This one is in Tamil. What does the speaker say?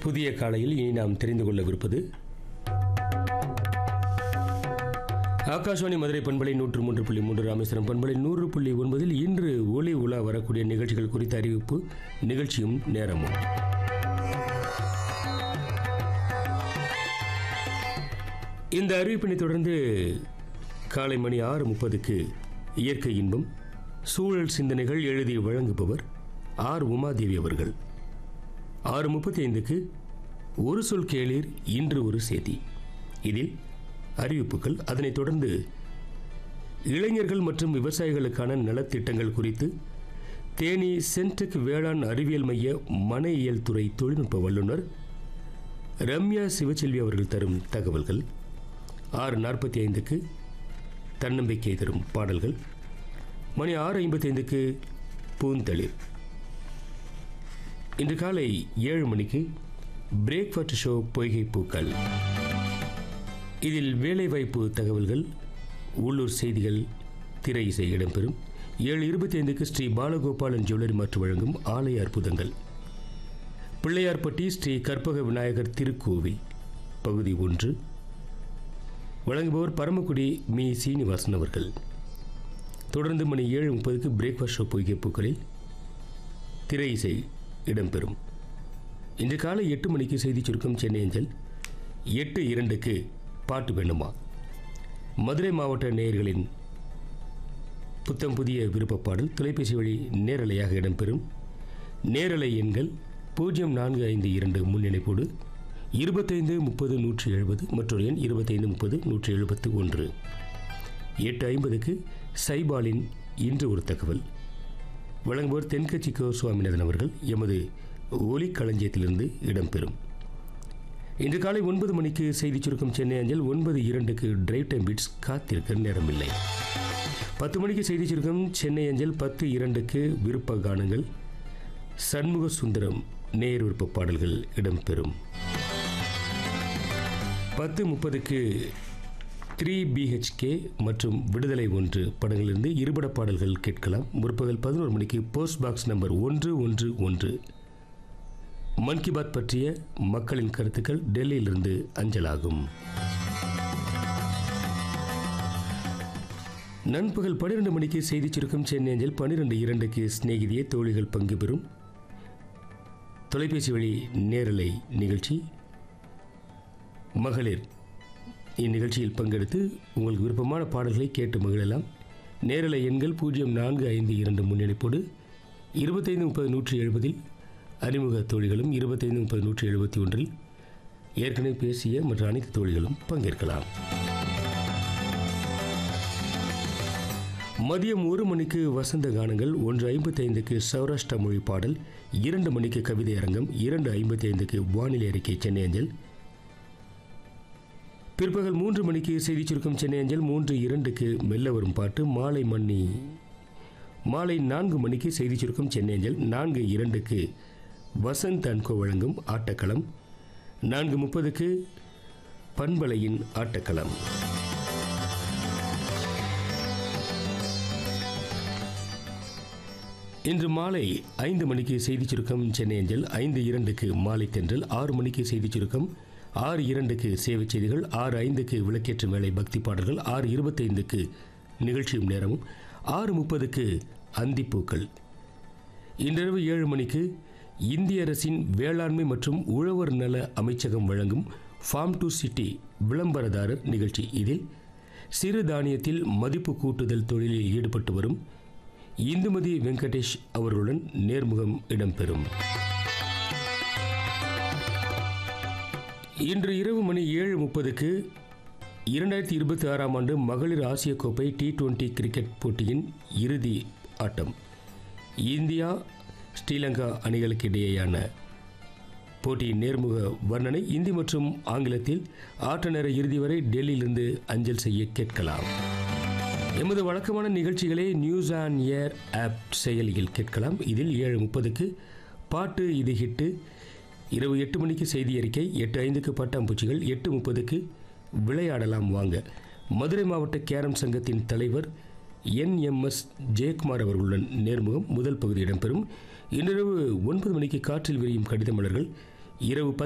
புதிய காலையில் இனி நாம் தெரிந்து கொள்ளவிருப்பது ஆகாஷவாணி மதுரை பண்பலை நூற்று மூன்று புள்ளி மூன்று ராமேஸ்வரம் பண்பலை நூறு புள்ளி ஒன்பதில் இன்று ஒளி உலா வரக்கூடிய நிகழ்ச்சிகள் குறித்த அறிவிப்பு நிகழ்ச்சியும் நேரமும் இந்த அறிவிப்பினை தொடர்ந்து காலை மணி ஆறு முப்பதுக்கு இயற்கை இன்பம் சூழல் சிந்தனைகள் எழுதி வழங்குபவர் ஆர் உமாதேவி அவர்கள் ஆறு முப்பத்தி ஐந்துக்கு ஒரு சொல் கேளீர் இன்று ஒரு செய்தி இதில் அறிவிப்புகள் அதனைத் தொடர்ந்து இளைஞர்கள் மற்றும் விவசாயிகளுக்கான நலத்திட்டங்கள் குறித்து தேனி சென்டெக் வேளாண் அறிவியல் மைய மனையியல் துறை தொழில்நுட்ப வல்லுநர் ரம்யா சிவச்செல்வி அவர்கள் தரும் தகவல்கள் ஆறு நாற்பத்தி ஐந்துக்கு தன்னம்பிக்கை தரும் பாடல்கள் மணி ஆறு ஐம்பத்தைந்துக்கு பூந்தளிர் இன்று காலை ஏழு மணிக்கு பிரேக்ஃபாஸ்ட் ஷோ பொய்கை பூக்கள் இதில் வேலைவாய்ப்பு தகவல்கள் உள்ளூர் செய்திகள் திரை இசை இடம்பெறும் ஏழு இருபத்தி ஐந்துக்கு ஸ்ரீ பாலகோபாலன் ஜுவல்லரி மாற்று வழங்கும் ஆலய அற்புதங்கள் பிள்ளையார்பட்டி ஸ்ரீ கற்பக விநாயகர் திருக்கோவில் பகுதி ஒன்று வழங்குபவர் பரமக்குடி மீ சீனிவாசன் அவர்கள் தொடர்ந்து மணி ஏழு முப்பதுக்கு பிரேக்ஃபாஸ்ட் ஷோ பொய்கை பூக்களில் திரை இசை இடம்பெறும் இன்று காலை எட்டு மணிக்கு செய்தி சுருக்கம் சென்னை அஞ்சல் எட்டு இரண்டுக்கு பாட்டு வேண்டுமா மதுரை மாவட்ட நேயர்களின் புத்தம் புதிய விருப்பப் பாடல் தொலைபேசி வழி நேரலையாக இடம்பெறும் நேரலை எண்கள் பூஜ்ஜியம் நான்கு ஐந்து இரண்டு முன்னிணைப்போடு இருபத்தைந்து முப்பது நூற்றி எழுபது மற்றொரு எண் இருபத்தைந்து முப்பது நூற்றி எழுபத்து ஒன்று எட்டு ஐம்பதுக்கு சைபாலின் இன்று ஒரு தகவல் வழங்குவோர் தென்கட்சி கோ சுவாமிநாதன் அவர்கள் எமது ஒலி களஞ்சியத்திலிருந்து இடம்பெறும் இன்று காலை ஒன்பது மணிக்கு செய்தி சுருக்கம் சென்னை அஞ்சல் ஒன்பது இரண்டுக்கு டிரைவ் டைம் பீட்ஸ் காத்திருக்க நேரமில்லை பத்து மணிக்கு செய்தி சுருக்கம் சென்னை அஞ்சல் பத்து இரண்டுக்கு விருப்ப கானங்கள் சண்முக சுந்தரம் நேர் விருப்ப பாடல்கள் இடம்பெறும் பத்து முப்பதுக்கு த்ரீ பிஹெச்கே மற்றும் விடுதலை ஒன்று படங்களிலிருந்து இருபட பாடல்கள் கேட்கலாம் முற்பகல் பதினோரு மணிக்கு போஸ்ட் பாக்ஸ் நம்பர் ஒன்று ஒன்று ஒன்று மன் கி பாத் பற்றிய மக்களின் கருத்துக்கள் டெல்லியிலிருந்து அஞ்சலாகும் நண்பகல் பன்னிரண்டு மணிக்கு செய்தி சுருக்கம் சென்னை அஞ்சல் பன்னிரெண்டு இரண்டுக்கு சிநேகிதியே தோழிகள் பங்கு பெறும் தொலைபேசி வழி நேரலை நிகழ்ச்சி மகளிர் இந்நிகழ்ச்சியில் பங்கெடுத்து உங்களுக்கு விருப்பமான பாடல்களை கேட்டு மகிழலாம் நேரலை எண்கள் பூஜ்ஜியம் நான்கு ஐந்து இரண்டு முன்னெடுப்போடு இருபத்தைந்து முப்பது நூற்றி எழுபதில் அறிமுக தோழிகளும் இருபத்தைந்து முப்பது நூற்றி எழுபத்தி ஒன்றில் ஏற்கனவே பேசிய மற்ற அனைத்து தோழிகளும் பங்கேற்கலாம் மதியம் ஒரு மணிக்கு வசந்த கானங்கள் ஒன்று ஐம்பத்தி ஐந்துக்கு சௌராஷ்டிரா மொழி பாடல் இரண்டு மணிக்கு கவிதை அரங்கம் இரண்டு ஐம்பத்தி ஐந்துக்கு வானிலை அறிக்கை சென்னை அஞ்சல் பிற்பகல் மூன்று மணிக்கு செய்தி சுருக்கம் சென்னை அஞ்சல் மூன்று இரண்டுக்கு மெல்ல வரும் பாட்டு மாலை மணி மாலை நான்கு மணிக்கு செய்தி சுருக்கம் சென்னை அஞ்சல் நான்கு இரண்டுக்கு வசந்த் அன்கோ வழங்கும் ஆட்டக்களம் நான்கு முப்பதுக்கு பண்பலையின் ஆட்டக்களம் இன்று மாலை ஐந்து மணிக்கு செய்தி சுருக்கம் சென்னை அஞ்சல் ஐந்து இரண்டுக்கு மாலை தென்றல் ஆறு மணிக்கு செய்தி சுருக்கம் ஆறு இரண்டுக்கு சேவை செய்திகள் ஆறு ஐந்துக்கு விளக்கேற்றும் வேலை பக்தி பாடல்கள் ஆறு இருபத்தைந்துக்கு நிகழ்ச்சியும் நேரமும் ஆறு முப்பதுக்கு அந்திப்பூக்கள் இன்றிரவு ஏழு மணிக்கு இந்திய அரசின் வேளாண்மை மற்றும் உழவர் நல அமைச்சகம் வழங்கும் ஃபார்ம் டு சிட்டி விளம்பரதாரர் நிகழ்ச்சி இதில் சிறு தானியத்தில் மதிப்பு கூட்டுதல் தொழிலில் ஈடுபட்டு வரும் இந்துமதி வெங்கடேஷ் அவர்களுடன் நேர்முகம் இடம்பெறும் இன்று இரவு மணி ஏழு முப்பதுக்கு இரண்டாயிரத்தி இருபத்தி ஆறாம் ஆண்டு மகளிர் ஆசிய கோப்பை டி டுவெண்டி கிரிக்கெட் போட்டியின் இறுதி ஆட்டம் இந்தியா ஸ்ரீலங்கா அணிகளுக்கு இடையேயான போட்டியின் நேர்முக வர்ணனை இந்தி மற்றும் ஆங்கிலத்தில் ஆட்ட நேர இறுதி வரை டெல்லியிலிருந்து அஞ்சல் செய்ய கேட்கலாம் எமது வழக்கமான நிகழ்ச்சிகளை நியூஸ் ஆன் ஏர் ஆப் செயலியில் கேட்கலாம் இதில் ஏழு முப்பதுக்கு பாட்டு இது ஹிட்டு இரவு எட்டு மணிக்கு செய்தி அறிக்கை எட்டு ஐந்துக்கு பட்டாம்பூச்சிகள் எட்டு முப்பதுக்கு விளையாடலாம் வாங்க மதுரை மாவட்ட கேரம் சங்கத்தின் தலைவர் என்எம்எஸ் ஜெயக்குமார் அவர்களுடன் நேர்முகம் முதல் பகுதி இடம்பெறும் இன்றிரவு ஒன்பது மணிக்கு காற்றில் விரியும் கடித மலர்கள் இரவு